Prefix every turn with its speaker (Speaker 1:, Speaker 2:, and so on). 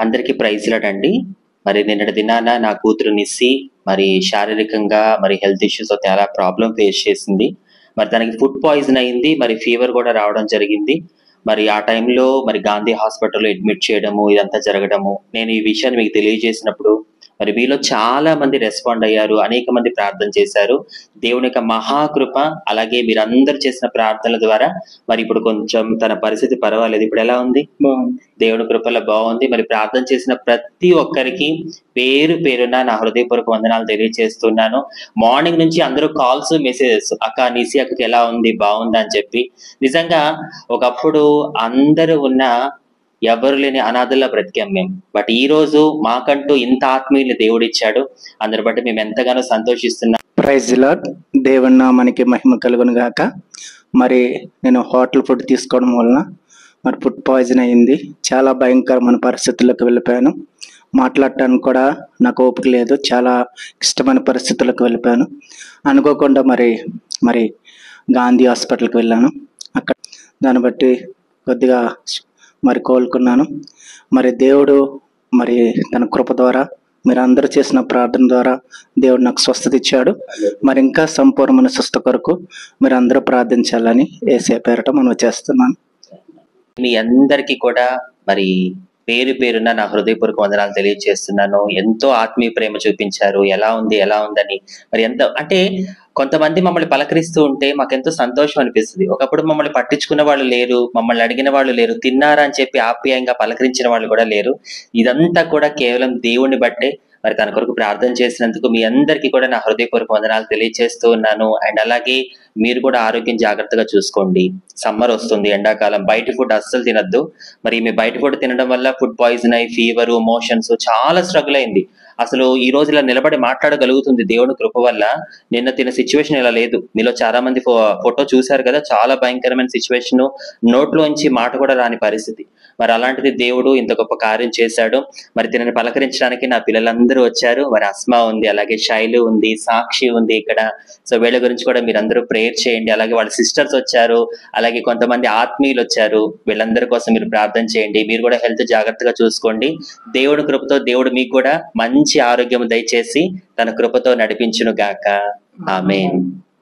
Speaker 1: అందరికీ ప్రైజ్లాడ్ అండి మరి నిన్నటి దినాన నా కూతురు నిస్సి మరి శారీరకంగా మరి హెల్త్ ఇష్యూస్ చాలా ప్రాబ్లం ఫేస్ చేసింది మరి తనకి ఫుడ్ పాయిజన్ అయింది మరి ఫీవర్ కూడా రావడం జరిగింది మరి ఆ టైంలో మరి గాంధీ హాస్పిటల్లో అడ్మిట్ చేయడము ఇదంతా జరగడము నేను ఈ విషయాన్ని మీకు తెలియజేసినప్పుడు మరి మీలో చాలా మంది రెస్పాండ్ అయ్యారు అనేక మంది ప్రార్థన చేశారు దేవుని యొక్క మహాకృప అలాగే మీరందరూ చేసిన ప్రార్థనల ద్వారా మరి ఇప్పుడు కొంచెం తన పరిస్థితి పర్వాలేదు ఇప్పుడు ఎలా ఉంది
Speaker 2: బాగుంది
Speaker 1: దేవుని కృపలో బాగుంది మరి ప్రార్థన చేసిన ప్రతి ఒక్కరికి పేరు పేరున నా హృదయపూర్వక వందనాలు తెలియజేస్తున్నాను మార్నింగ్ నుంచి అందరూ కాల్స్ మెసేజెస్ అక్క నిసి అక్కకి ఎలా ఉంది బాగుందా అని చెప్పి నిజంగా ఒకప్పుడు అందరూ ఉన్న ఎవరు లేని అనాథల్లో బ్రతికాం మేము బట్ ఈ రోజు మాకంటూ ఇంత ఆత్మీయులు దేవుడిచ్చాడు అందరి బట్టి మేము ఎంతగానో సంతోషిస్తున్నాం
Speaker 2: ప్రైజ్ లాడ్ దేవుని నామానికి మహిమ కలుగును గాక మరి నేను హోటల్ ఫుడ్ తీసుకోవడం వలన మరి ఫుడ్ పాయిజన్ అయింది చాలా భయంకరమైన పరిస్థితులకు వెళ్ళిపోయాను మాట్లాడటానికి కూడా నాకు ఓపిక లేదు చాలా ఇష్టమైన పరిస్థితులకు వెళ్ళిపోయాను అనుకోకుండా మరి మరి గాంధీ హాస్పిటల్కి వెళ్ళాను అక్కడ దాన్ని బట్టి కొద్దిగా మరి కోలుకున్నాను మరి దేవుడు మరి తన కృప ద్వారా మీరు అందరూ చేసిన ప్రార్థన ద్వారా దేవుడు నాకు స్వస్థత ఇచ్చాడు మరి ఇంకా సంపూర్ణమైన స్వస్థ కొరకు మీరు అందరూ ప్రార్థించాలని ఏసే పేరట మనం చేస్తున్నాను
Speaker 1: మీ అందరికీ కూడా మరి పేరు పేరున నా హృదయపూర్వక వందనాలు తెలియజేస్తున్నాను ఎంతో ఆత్మీయ ప్రేమ చూపించారు ఎలా ఉంది ఎలా ఉందని మరి ఎంత అంటే కొంతమంది మమ్మల్ని పలకరిస్తూ ఉంటే మాకెంతో సంతోషం అనిపిస్తుంది ఒకప్పుడు మమ్మల్ని పట్టించుకున్న వాళ్ళు లేరు మమ్మల్ని అడిగిన వాళ్ళు లేరు తిన్నారా అని చెప్పి ఆప్యాయంగా పలకరించిన వాళ్ళు కూడా లేరు ఇదంతా కూడా కేవలం దేవుణ్ణి బట్టే మరి తన కొరకు ప్రార్థన చేసినందుకు మీ అందరికీ కూడా నా హృదయపూర్వక వందనాలు తెలియజేస్తూ ఉన్నాను అండ్ అలాగే మీరు కూడా ఆరోగ్యం జాగ్రత్తగా చూసుకోండి సమ్మర్ వస్తుంది ఎండాకాలం బయట ఫుడ్ అస్సలు తినద్దు మరి మీ బయట ఫుడ్ తినడం వల్ల ఫుడ్ పాయిజన్ అయి ఫీవర్ మోషన్స్ చాలా స్ట్రగుల్ అయింది అసలు ఈ రోజు ఇలా నిలబడి మాట్లాడగలుగుతుంది దేవుని కృప వల్ల నిన్న తిన సిచ్యువేషన్ ఇలా లేదు మీలో చాలా మంది ఫో- ఫోటో చూశారు కదా చాలా భయంకరమైన సిచ్యువేషన్ నోట్లోంచి మాట కూడా రాని పరిస్థితి మరి అలాంటిది దేవుడు ఇంత గొప్ప కార్యం చేశాడు మరి తినని పలకరించడానికి నా పిల్లలందరూ వచ్చారు మరి అస్మా ఉంది అలాగే శైలు ఉంది సాక్షి ఉంది ఇక్కడ సో వీళ్ళ గురించి కూడా మీరు అందరూ ప్రేయర్ చేయండి అలాగే వాళ్ళ సిస్టర్స్ వచ్చారు అలాగే కొంతమంది ఆత్మీయులు వచ్చారు వీళ్ళందరి కోసం మీరు ప్రార్థన చేయండి మీరు కూడా హెల్త్ జాగ్రత్తగా చూసుకోండి దేవుడి కృపతో దేవుడు మీకు కూడా మంచి ఆరోగ్యం దయచేసి తన కృపతో నడిపించును గాక ఆమెన్